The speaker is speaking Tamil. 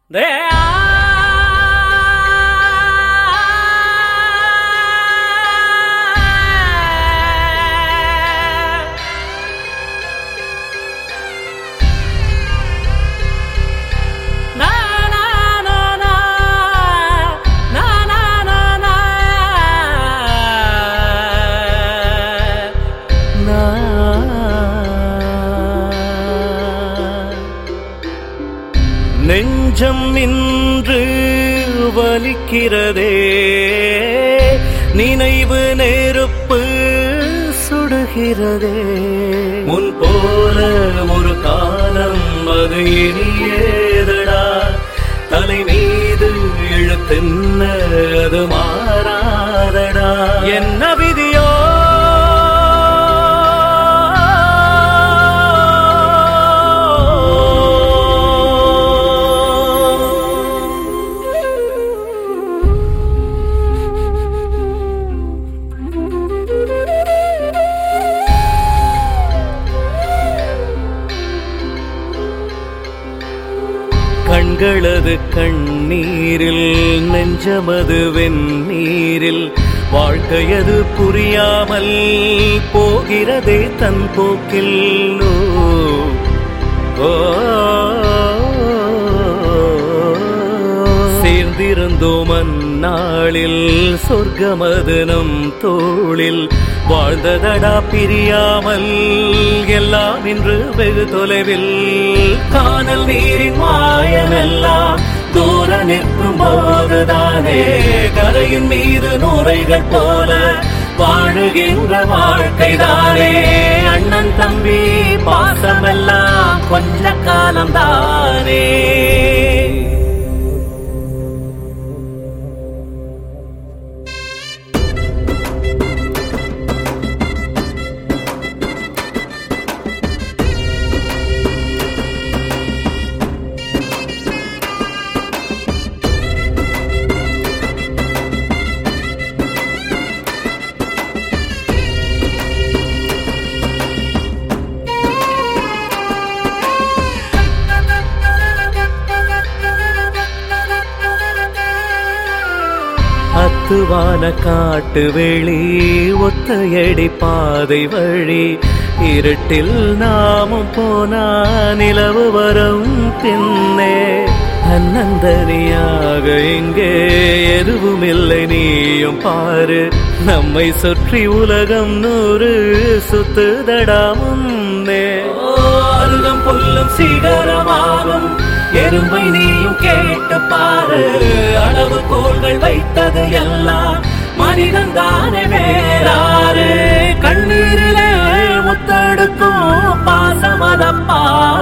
நெஞ்சம் இன்று வலிக்கிறதே நினைவு நெருப்பு சுடுகிறதே முன் போல ஒரு காலம் அது இனியேதடா தலை மீது இழுத்தென்ன அது மாறாதடா என்ன விதியோ கண்களது கண்ணீரில் நெஞ்சமது வெந்நீரில் வாழ்க்கையது புரியாமல் போகிறதே தன் போக்கில் ஓ, ஓ, சேர்ந்திருந்தோம் அந்நாளில் சொர்க்கமது நம் தோளில் வாழ்ந்ததடா பிரியாமல் எல்லாம் இன்று வெகு தொலைவில் காணல் நீரின் மாயமெல்லாம் தூர நிற்கும் போதுதானே கரையின் மீது நுரைகள் போல வாழுகின்ற வாழ்க்கைதானே அண்ணன் தம்பி பாசமெல்லாம் கொஞ்ச காலம்தானே அத்துவான காட்டு வெளி ஒத்தையடி பாதை வழி இருட்டில் நாமும் போனா நிலவு வரும் பின்னே அன்னந்தனியாக இங்கே எதுவும் இல்லை நீயும் பாரு நம்மை சுற்றி உலகம் நூறு சுத்துதடா முன்னே அருகம் புல்லும் சிகரமாகும் எறும்பை நீயும் கேட்டு பாரு அளவு கோள்கள் வைத்தது எல்லாம் மனிதன் தானே வேறாரு கண்ணீரிலே முத்தெடுக்கும் பாசமத பாரு